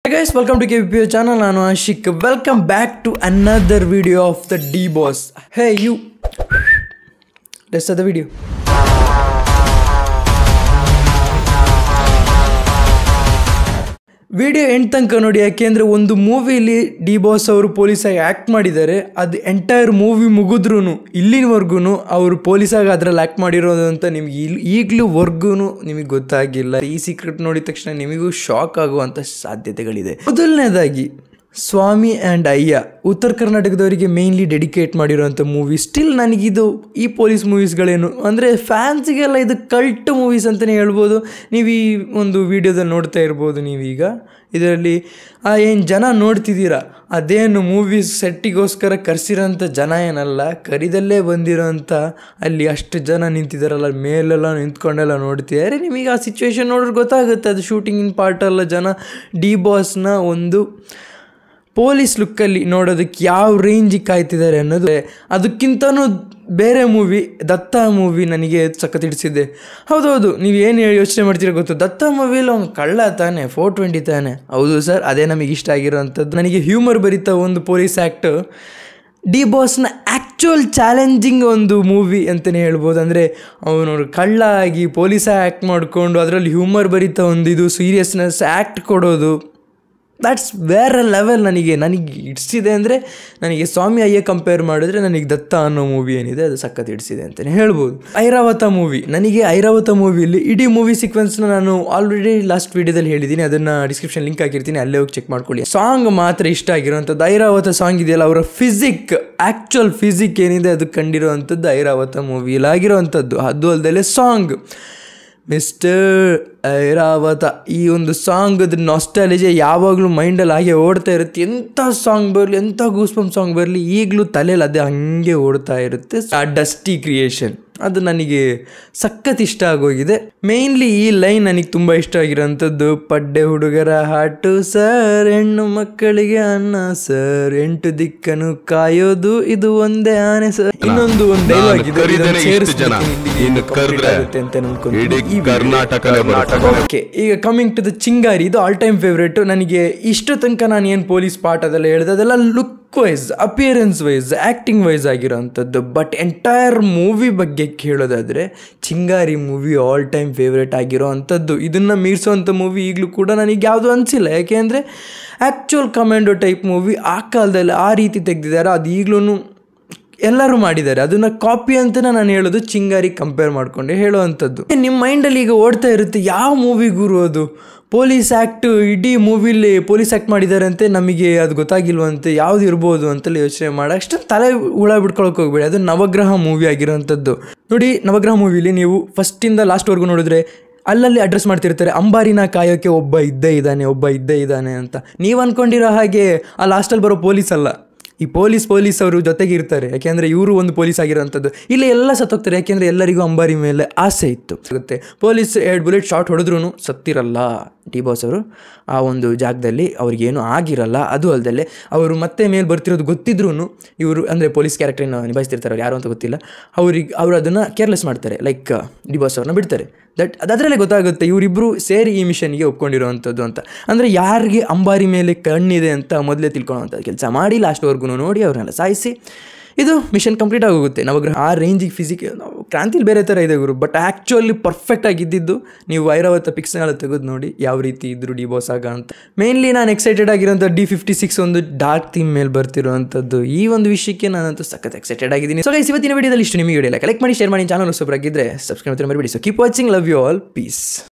Guys welcome to K P U channel ನಾನು Ashiq welcome back to another video of the D Boss hey you rest the video video end ತನಕ ನೋಡಿ ಯಾಕೆಂದರೆ ಒಂದು ಮೂವಿಲಿ D Boss ಅವರು ಪೊಲೀಸಾಗಿ act ಮಾಡಿದ್ದಾರೆ ಅದು entire movie ಮುಗಿದ್ರೂ ಇಲ್ಲಿನವರೆಗೂ ಅವರು ಪೊಲೀಸಾಗಿ ಅದ್ರಲ್ಲಿ ಆ್ಯಕ್ಟ್ ಮಾಡಿರೋದು ಅಂತ ನಿಮ್ಗೆ ಇಲ್ಲಿ ಈಗಲೂ ವರ್ಗೂ ನಿಮಗೆ ಗೊತ್ತಾಗಿಲ್ಲ ಈ ಸೀಕ್ರೆಟ್ ನೋಡಿದ ತಕ್ಷಣ ನಿಮಗೂ ಶಾಕ್ ಆಗುವಂಥ ಸಾಧ್ಯತೆಗಳಿದೆ ಮೊದಲನೇದಾಗಿ ಸ್ವಾಮಿ ಆ್ಯಂಡ್ ಅಯ್ಯ ಉತ್ತರ ಕರ್ನಾಟಕದವರಿಗೆ ಮೇಯ್ನ್ಲಿ ಡೆಡಿಕೇಟ್ ಮಾಡಿರೋಂಥ ಮೂವಿ ಸ್ಟಿಲ್ ನನಗಿದು ಈ ಪೊಲೀಸ್ ಮೂವೀಸ್ಗಳೇನು ಅಂದರೆ ಫ್ಯಾನ್ಸಿಗೆಲ್ಲ ಇದು ಕಲ್ಟ್ ಮೂವೀಸ್ ಅಂತಲೇ ಹೇಳ್ಬೋದು ನೀವು ಈ ಒಂದು ವಿಡಿಯೋದಲ್ಲಿ ನೋಡ್ತಾ ಇರ್ಬೋದು ನೀವೀಗ ಇದರಲ್ಲಿ ಆ ಏನು ಜನ ನೋಡ್ತಿದ್ದೀರಾ ಅದೇನು ಮೂವೀಸ್ ಸೆಟ್ಟಿಗೋಸ್ಕರ ಕರೆಸಿರೋಂಥ ಜನ ಏನಲ್ಲ ಕರಿದಲ್ಲೇ ಬಂದಿರೋಂಥ ಅಲ್ಲಿ ಅಷ್ಟು ಜನ ನಿಂತಿದ್ದಾರಲ್ಲ ಮೇಲೆಲ್ಲ ನಿಂತ್ಕೊಂಡೆಲ್ಲ ನೋಡ್ತಿದ್ದಾರೆ ನಿಮಗೆ ಆ ಸಿಚುವೇಶನ್ ನೋಡಿದ್ರೆ ಗೊತ್ತಾಗುತ್ತೆ ಅದು ಶೂಟಿಂಗಿನ ಪಾರ್ಟಲ್ಲ ಜನ ಡಿ ಬಾಸ್ನ ಒಂದು ಪೊಲೀಸ್ ಲುಕ್ಕಲ್ಲಿ ನೋಡೋದಕ್ಕೆ ಯಾವ ರೇಂಜಿಗೆ ಕಾಯ್ತಿದ್ದಾರೆ ಅನ್ನೋದು ಅದಕ್ಕಿಂತನೂ ಬೇರೆ ಮೂವಿ ದತ್ತ ಮೂವಿ ನನಗೆ ಸಖತ್ ಹಿಡಿಸಿದೆ ಹೌದೌದು ನೀವು ಏನು ಯೋಚನೆ ಮಾಡ್ತೀರ ಗೊತ್ತು ದತ್ತ ಮೂವಿಲಿ ಅವ್ನು ಕಳ್ಳ ತಾನೆ ಫೋರ್ ಟ್ವೆಂಟಿ ತಾನೆ ಹೌದು ಸರ್ ಅದೇ ನಮಗೆ ಇಷ್ಟ ಆಗಿರೋವಂಥದ್ದು ನನಗೆ ಹ್ಯೂಮರ್ ಬರೀತಾ ಒಂದು ಪೊಲೀಸ್ ಆ್ಯಕ್ಟ್ ಡಿ ಬಾಸ್ನ ಆ್ಯಕ್ಚುಯಲ್ ಚಾಲೆಂಜಿಂಗ್ ಒಂದು ಮೂವಿ ಅಂತಲೇ ಹೇಳ್ಬೋದು ಅಂದರೆ ಅವನು ಕಳ್ಳ ಆಗಿ ಪೊಲೀಸ ಆ್ಯಕ್ಟ್ ಮಾಡಿಕೊಂಡು ಅದರಲ್ಲಿ ಹ್ಯೂಮರ್ ಬರೀತಾ ಒಂದು ಇದು ಸೀರಿಯಸ್ನೆಸ್ ಆ್ಯಕ್ಟ್ ಕೊಡೋದು ದ್ಯಾಟ್ಸ್ ಬೇರೆ ಲೆವೆಲ್ ನನಗೆ ನನಗೆ ಇಡ್ಸಿದೆ ಅಂದರೆ ನನಗೆ ಸ್ವಾಮಿ ಅಯ್ಯ ಕಂಪೇರ್ ಮಾಡಿದ್ರೆ ನನಗೆ ದತ್ತ ಅನ್ನೋ ಮೂವಿ ಏನಿದೆ ಅದು ಸಖತ್ ಇಡ್ಸಿದೆ ಅಂತಲೇ ಹೇಳ್ಬೋದು ಐರಾವತ ಮೂವಿ ನನಗೆ ಐರಾವತ ಮೂವಿಲಿ ಇಡೀ ಮೂವಿ ಸೀಕ್ವೆನ್ಸ್ನ ನಾನು ಆಲ್ರೆಡಿ ಲಾಸ್ಟ್ ವೀಡಿಯೋದಲ್ಲಿ ಹೇಳಿದ್ದೀನಿ ಅದನ್ನು ಡಿಸ್ಕ್ರಿಪ್ಷನ್ ಲಿಂಕ್ ಹಾಕಿರ್ತೀನಿ ಅಲ್ಲೇ ಹೋಗಿ ಚೆಕ್ ಮಾಡ್ಕೊಳ್ಳಿ ಸಾಂಗ್ ಮಾತ್ರ ಇಷ್ಟ ಆಗಿರೋಂಥದ್ದು ಐರಾವತ ಸಾಂಗ್ ಇದೆಯಲ್ಲ ಅವರ ಫಿಸಿಕ್ ಆ್ಯಕ್ಚುಯಲ್ ಫಿಸಿಕ್ ಏನಿದೆ ಅದು ಕಂಡಿರುವಂಥದ್ದು ಐರಾವತ ಮೂವಿಯಲ್ಲಿ ಆಗಿರೋವಂಥದ್ದು ಅದು ಅಲ್ಲದೆ ಸಾಂಗ್ ಮಿಸ್ಟರ್ ಐರಾವತ ಈ ಒಂದು ಸಾಂಗ್ ಅದ್ರ ನಾಸ್ಟಾಲಜಿ ಯಾವಾಗಲೂ ಮೈಂಡಲ್ಲಿ ಹಾಗೆ ಓಡ್ತಾ ಇರುತ್ತೆ ಎಂಥ ಸಾಂಗ್ ಬರಲಿ ಎಂಥ ಗೂಸ್ಪಮ್ ಸಾಂಗ್ ಬರಲಿ ಈಗಲೂ ತಲೆಯಲ್ಲಿ ಅದೇ ಹಾಗೆ ಓಡ್ತಾ ಇರುತ್ತೆ ಆ ಡಸ್ಟಿ ಕ್ರಿಯೇಷನ್ ಅದು ನನಗೆ ಸಖತ್ ಇಷ್ಟ ಆಗೋಗಿದೆ ಮೇಯ್ನ್ಲಿ ಈ ಲೈನ್ ನನಗೆ ತುಂಬ ಇಷ್ಟ ಆಗಿರೋಂಥದ್ದು ಪಡ್ಡೆ ಹುಡುಗರ ಹಾಟು ಸರ್ ಹೆಣ್ಣು ಮಕ್ಕಳಿಗೆ ಅನ್ನ ಸರ್ ಎಂಟು ದಿಕ್ಕನು ಕಾಯೋದು ಇದು ಒಂದೇ ಆನೆ ಸರ್ ಇನ್ನೊಂದು ಒಂದು ಡೈಲಾಗ್ ಇದೆ ಕರಿದೇನೆ ಇಷ್ಟು ಜನ. ಇನ್ನು ಕರೆದ್ರೆ ಇಡೀ ಕರ್ನಾಟಕನೇ ಬರುತ್ತೆ. ಓಕೆ ಈಗ ಕಮಿಂಗ್ ಟು ದ ಚಿಂಗಾರಿ ಇದು ಆಲ್ ಟೈಮ್ ಫೇವ್ರೇಟು ನನಗೆ ಇಷ್ಟು ತನಕ ನಾನು ಏನು ಪೊಲೀಸ್ ಪಾರ್ಟ್ ಅದೆಲ್ಲ ಹೇಳಿದೆ ಅದೆಲ್ಲ look wise appearance wise acting wise ಆಗಿರೋವಂಥದ್ದು ಬಟ್ ಎಂಟೈರ್ ಮೂವಿ ಬಗ್ಗೆ ಕೇಳೋದಾದರೆ Chingari movie all time favourite ಆಗಿರೋ ಅಂಥದ್ದು ಇದನ್ನು ಮೀರಿಸೋವಂಥ ಮೂವಿ ಈಗಲೂ ಕೂಡ ನನಗೆ ಯಾವುದು ಅನಿಸಿಲ್ಲ ಯಾಕೆಂದರೆ ಆ್ಯಕ್ಚುಯಲ್ ಕಮಾಂಡೋ ಟೈಪ್ ಮೂವಿ ಆ ಕಾಲದಲ್ಲಿ ಆ ರೀತಿ ತೆಗೆದಿದ್ದಾರೆ ಅದು ಈಗಲೂ ಎಲ್ಲರೂ ಮಾಡಿದ್ದಾರೆ ಅದನ್ನ ಕಾಪಿ ಅಂತಲೇ ನಾನು ಹೇಳೋದು ಚಿಂಗಾರಿ ಕಂಪೇರ್ ಮಾಡಿಕೊಂಡೆ ಹೇಳೋವಂಥದ್ದು ನಿಮ್ಮ ಮೈಂಡಲ್ಲಿ ಈಗ ಓಡ್ತಾ ಇರುತ್ತೆ ಯಾವ ಮೂವಿ ಗುರು ಅದು ಪೊಲೀಸ್ ಆ್ಯಕ್ಟ್ ಇಡೀ ಮೂವಿಲಿ ಪೊಲೀಸ್ ಆ್ಯಕ್ಟ್ ಮಾಡಿದ್ದಾರೆ ಅಂತೆ ನಮಗೆ ಅದು ಗೊತ್ತಾಗಿಲ್ವಂತೆ ಯಾವ್ದು ಇರ್ಬೋದು ಅಂತಲೇ ಯೋಚನೆ ಮಾಡಿ ಅಷ್ಟೊಂದು ತಲೆ ಹುಳ ಬಿಡ್ಕೊಳಕ್ಕೆ ಹೋಗ್ಬೇಡಿ ಅದು ನವಗ್ರಹ ಮೂವಿ ಆಗಿರೋವಂಥದ್ದು ನೋಡಿ ನವಗ್ರಹ ಮೂವಿಲಿ ನೀವು ಫಸ್ಟಿಂದ ಲಾಸ್ಟ್ವರೆಗೂ ನೋಡಿದ್ರೆ ಅಲ್ಲಲ್ಲಿ ಅಡ್ರೆಸ್ ಮಾಡ್ತಿರ್ತಾರೆ ಅಂಬಾರಿನ ಕಾಯೋಕ್ಕೆ ಒಬ್ಬ ಇದ್ದೇ ಇದ್ದಾನೆ ಒಬ್ಬ ಇದ್ದೇ ಇದ್ದಾನೆ ಅಂತ ನೀವು ಅಂದ್ಕೊಂಡಿರೋ ಹಾಗೆ ಆ ಲಾಸ್ಟಲ್ಲಿ ಬರೋ ಪೊಲೀಸ್ ಅಲ್ಲ ಈ ಪೊಲೀಸ್ ಪೊಲೀಸ್ ಅವರು ಜೊತೆಗೆ ಇರ್ತಾರೆ ಯಾಕೆಂದರೆ ಇವರು ಒಂದು ಪೊಲೀಸ್ ಆಗಿರೋಂಥದ್ದು ಇಲ್ಲಿ ಎಲ್ಲ ಸತ್ತೋಗ್ತಾರೆ ಯಾಕೆಂದರೆ ಎಲ್ಲರಿಗೂ ಅಂಬಾರಿ ಮೇಲೆ ಆಸೆ ಇತ್ತು ಆಗುತ್ತೆ ಪೊಲೀಸ್ ಎರಡು ಬುಲೆಟ್ ಶಾಟ್ ಹೊಡೆದ್ರೂ ಸತ್ತಿರಲ್ಲ ಡಿ ಬಾಸ್ ಅವರು ಆ ಒಂದು ಜಾಗದಲ್ಲಿ ಅವ್ರಿಗೇನು ಆಗಿರಲ್ಲ ಅದು ಅಲ್ಲದೆ ಅವರು ಮತ್ತೆ ಮೇಲೆ ಬರ್ತಿರೋದು ಗೊತ್ತಿದ್ರೂ ಇವರು ಅಂದರೆ ಪೊಲೀಸ್ ಕ್ಯಾರೆಕ್ಟರ್ನ ನಿಭಾಯಿಸ್ತಿರ್ತಾರೆ ಅವ್ರು ಯಾರು ಅಂತ ಗೊತ್ತಿಲ್ಲ ಅವ್ರಿಗೆ ಅವರು ಅದನ್ನು ಕೇರ್ಲೆಸ್ ಮಾಡ್ತಾರೆ ಲೈಕ್ ಡಿ ಬಾಸ್ ಅವ್ರನ್ನ ಬಿಡ್ತಾರೆ ದಟ್ ಅದರಲ್ಲೇ ಗೊತ್ತಾಗುತ್ತೆ ಇವರಿಬ್ಬರು ಸೇರಿ ಈ ಮಿಷನ್ಗೆ ಒಪ್ಕೊಂಡಿರೋವಂಥದ್ದು ಅಂತ ಅಂದರೆ ಯಾರಿಗೆ ಅಂಬಾರಿ ಮೇಲೆ ಕಣ್ಣಿದೆ ಅಂತ ಮೊದಲೇ ತಿಳ್ಕೊಳ್ಳೋವಂಥದ್ದು ಕೆಲಸ ಮಾಡಿ ಲಾಸ್ಟ್ವರೆಗೂ ನೋಡಿ ಅವ್ರನ್ನೆಲ್ಲ ಸಾಯಿಸಿ ಇದು ಮಿಷನ್ ಕಂಪ್ಲೀಟ್ ಆಗೋಗುತ್ತೆ ನವಗ್ರಹ ಆ ರೇಂಜಿಗೆ ಫಿಸಿಕ್ ಕ್ರಾಂತಿಲಿ ಬೇರೆ ಥರ ಇದೆ ಗುರು ಬಟ್ ಆ್ಯಕ್ಚುಲಿ ಪರ್ಫೆಕ್ಟ್ ಆಗಿದ್ದಿದ್ದು ನೀವು ಐರಾವತ ಪಿಕ್ಸ್ನೆಲ್ಲ ತೆಗೆದು ನೋಡಿ ಯಾವ ರೀತಿ ಇದ್ರು ಡಿ ಬಾಸ್ ಆಗ ಅಂತ ಮೇನ್ಲಿ ನಾನು ಎಕ್ಸೈಟೆಡ್ ಆಗಿರೋಂಥ ಡಿ ಫಿಫ್ಟಿ ಸಿಕ್ಸ್ ಒಂದು ಡಾರ್ಕ್ ಥೀಮ್ ಮೇಲೆ ಬರ್ತಿರೋವಂಥದ್ದು ಈ ಒಂದು ವಿಷಯಕ್ಕೆ ನಾನಂತೂ ಸಖತ್ ಎಕ್ಸೈಟೆಡ್ ಆಗಿದ್ದೀನಿ ಸೊ ಗೈಸ್ ಇವತ್ತಿನ ವಿಡಿಯೋದಲ್ಲಿ ಇಷ್ಟು ನಿಮಗೆ ವಿಡಿಯೋ ಕಲೆಕ್ಟ್ ಮಾಡಿ ಶೇರ್ ಮಾಡಿ ಚಾನಲ್ ಸೂಪರ್ ಆಗಿದ್ದರೆ ಸಬ್ಸ್ಕ್ರೈಬ್ ಮರಿಬೇಡಿ so keep watching love you all piece